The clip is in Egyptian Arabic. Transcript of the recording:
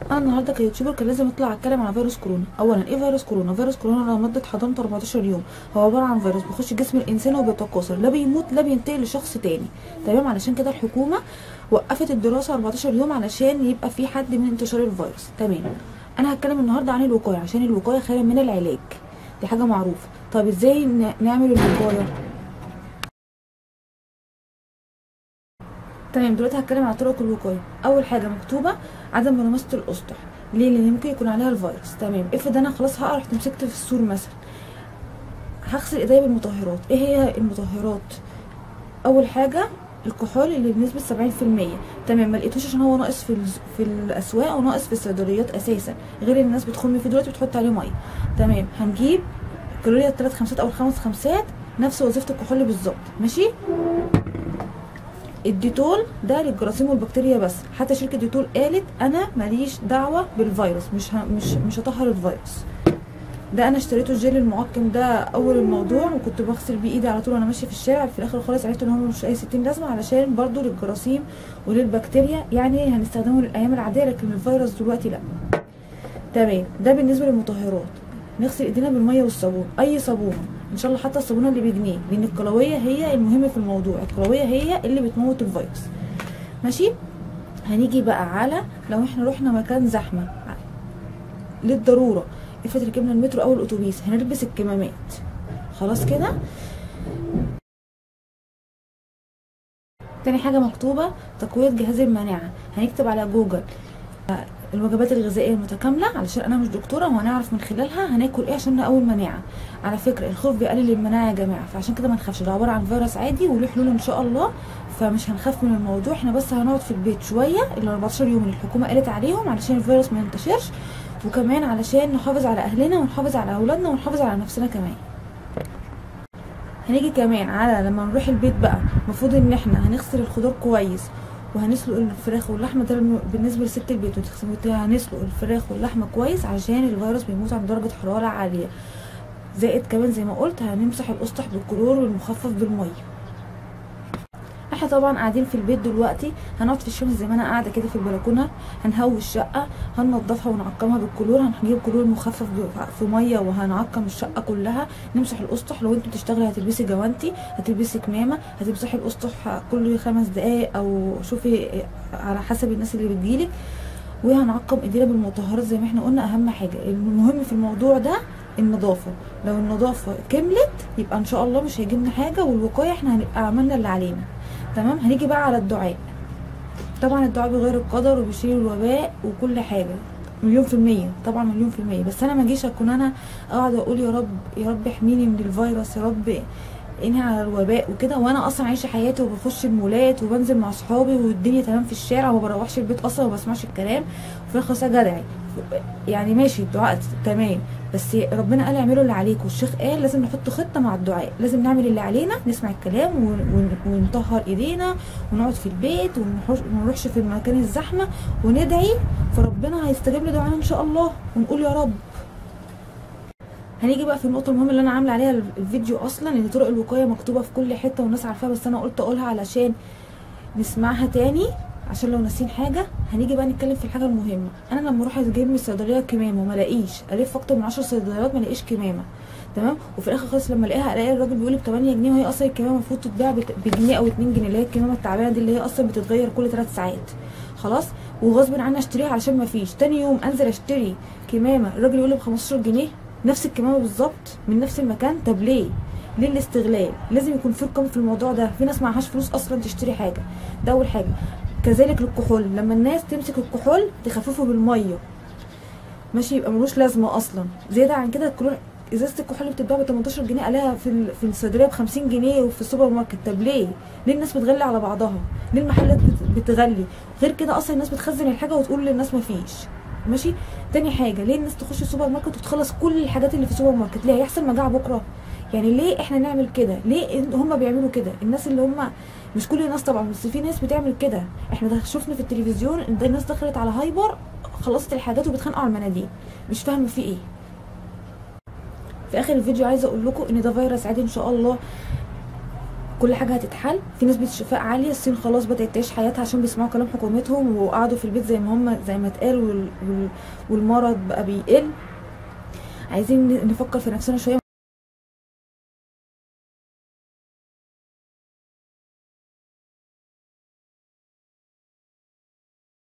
انا النهارده كيوتيوبر كان لازم اطلع اتكلم على فيروس كورونا اولا ايه فيروس كورونا فيروس كورونا لو مده حضانته 14 يوم هو عباره عن فيروس بيخش جسم الانسان وبيتكاثر لا بيموت لا بينتقل لشخص تاني تمام علشان كده الحكومه وقفت الدراسه 14 يوم علشان يبقى في حد من انتشار الفيروس تمام انا هتكلم النهارده عن الوقايه عشان الوقايه خير من العلاج دي حاجه معروفه طب ازاي ن- نعمل الوقايه تمام دلوقتي هتكلم على طرق الوقايه اول حاجه مكتوبه عدم ملامسه الاسطح ليه لان ممكن يكون عليها الفيروس تمام افرض انا خلاص هقع رحت مسكت في السور مثلا هغسل ايديا بالمطهرات ايه هي المطهرات اول حاجه الكحول اللي بنسبه 70% تمام ما لقيتوش عشان هو ناقص في الز- في الاسواق وناقص في الصيدليات اساسا غير ان الناس بتخرم فيه دلوقتي بتحط عليه ميه تمام هنجيب كلوريا الثلاث خمسات او الخمس خمسات نفس وظيفه الكحول بالظبط ماشي الديتول ده للجراثيم والبكتيريا بس حتى شركه ديتول قالت انا ماليش دعوه بالفيروس مش ه... مش مش هطهر الفيروس ده انا اشتريته الجيل المعقم ده اول الموضوع وكنت بغسل بيه ايدي على طول وانا ماشيه في الشارع في الاخر خالص عرفت ان هو مش اي 60 لازمه علشان برضو للجراثيم وللبكتيريا يعني هنستخدمه للايام العاديه لكن الفيروس دلوقتي لا تمام ده بالنسبه للمطهرات نغسل ايدينا بالميه والصابون اي صابونه ان شاء الله حتى الصابونه اللي بجنيه لان الكلويه هي المهم في الموضوع الكلويه هي اللي بتموت الفيروس ماشي هنيجي بقى على لو احنا رحنا مكان زحمه للضروره افرض ركبنا المترو او الاتوبيس هنلبس الكمامات خلاص كده تاني حاجه مكتوبه تقويه جهاز المناعه هنكتب على جوجل الوجبات الغذائيه المتكامله علشان انا مش دكتوره وهنعرف من خلالها هناكل ايه عشان نقوي المناعه على فكره الخوف بيقلل المناعه يا جماعه فعشان كده ما نخافش ده عباره عن فيروس عادي وله حلول ان شاء الله فمش هنخاف من الموضوع احنا بس هنقعد في البيت شويه ال 14 يوم اللي الحكومه قالت عليهم علشان الفيروس ما ينتشرش وكمان علشان نحافظ على اهلنا ونحافظ على اولادنا ونحافظ على نفسنا كمان هنيجي كمان على لما نروح البيت بقى المفروض ان احنا هنغسل الخضار كويس وهنسلق الفراخ واللحمه ده بالنسبه لست البيت وتغسل- هنسلق الفراخ واللحمه كويس عشان الفيروس بيموت عند درجه حراره عاليه زائد كمان زي ما قلت هنمسح الاسطح بالكلور والمخفف بالميه احنا طبعا قاعدين في البيت دلوقتي هنقعد في الشمس زي ما انا قاعده كده في البلكونه هنهوي الشقه هننضفها ونعقمها بالكلور هنجيب كلور مخفف ب- في ميه وهنعقم الشقه كلها نمسح الاسطح لو انت بتشتغلي هتلبسي جوانتي هتلبسي كمامه هتمسحي الاسطح كل خمس دقايق او شوفي على حسب الناس اللي بتجيلك وهنعقم ايدينا بالمطهرات زي ما احنا قلنا اهم حاجه المهم في الموضوع ده النظافه لو النظافه كملت يبقى ان شاء الله مش هيجيلنا حاجه والوقايه احنا هنبقى عملنا اللي علينا تمام هنيجي بقى على الدعاء طبعا الدعاء بيغير القدر وبيشيل الوباء وكل حاجه مليون في المية طبعا مليون في المية بس انا ما اجيش اكون انا اقعد اقول يا رب يا رب احميني من الفيروس يا رب انهي على الوباء وكده وانا اصلا عايشه حياتي وبخش المولات وبنزل مع اصحابي والدنيا تمام في الشارع وما بروحش البيت اصلا وما بسمعش الكلام وفي الاخر خلاص جدعي يعني ماشي الدعاء تمام بس ربنا قال اعملوا اللي عليكم والشيخ قال لازم نحط خطه مع الدعاء لازم نعمل اللي علينا نسمع الكلام ون- ون- ونطهر ايدينا ونقعد في البيت وما نروحش في المكان الزحمه وندعي فربنا هيستجيب لدعائنا ان شاء الله ونقول يا رب هنيجي بقى في النقطه المهمه اللي انا عامله عليها الفيديو اصلا ان طرق الوقايه مكتوبه في كل حته والناس عارفاها بس انا قلت اقولها علشان نسمعها تاني عشان لو ناسين حاجه هنيجي بقى نتكلم في الحاجه المهمه انا لما اروح اجيب من الصيدليه كمامه وما الاقيش الف اكتر من 10 صيدليات ما الاقيش كمامه تمام وفي الاخر خالص لما الاقيها الاقي الراجل بيقول لي ب 8 جنيه وهي اصلا الكمامه المفروض تتباع بت- بجنيه او 2 جنيه اللي هي الكمامه التعبانه دي اللي هي اصلا بتتغير كل 3 ساعات خلاص وغصب عني اشتريها علشان ما فيش تاني يوم انزل اشتري كمامه الراجل يقول لي ب 15 جنيه نفس الكمامه بالظبط من نفس المكان طب ليه ليه الاستغلال لازم يكون في رقم في الموضوع ده في ناس معهاش فلوس اصلا تشتري حاجه ده اول حاجه كذلك الكحول لما الناس تمسك الكحول تخففه بالميه ماشي يبقى ملوش لازمه اصلا زياده عن كده الكحول ازازه الكحول اللي بتتباع ب 18 جنيه الاقيها في ال- في الصيدليه ب 50 جنيه وفي السوبر ماركت طب ليه؟ ليه الناس بتغلي على بعضها؟ ليه المحلات بت- بتغلي؟ غير كده اصلا الناس بتخزن الحاجه وتقول للناس مفيش ماشي تاني حاجه ليه الناس تخش السوبر ماركت وتخلص كل الحاجات اللي في السوبر ماركت ليه هيحصل مجاعه بكره يعني ليه احنا نعمل كده ليه إن هم بيعملوا كده الناس اللي هم مش كل الناس طبعا بس في ناس بتعمل كده احنا ده شفنا في التلفزيون ان ده الناس دخلت على هايبر خلصت الحاجات وبتخانقوا على المناديل مش فاهمه في ايه في اخر الفيديو عايزه اقول لكم ان ده فيروس عادي ان شاء الله كل حاجه هتتحل في نسبه شفاء عاليه الصين خلاص بدات تعيش حياتها عشان بيسمعوا كلام حكومتهم وقعدوا في البيت زي ما هم زي ما اتقال وال- وال- والمرض بقى بيقل عايزين نفكر في نفسنا شويه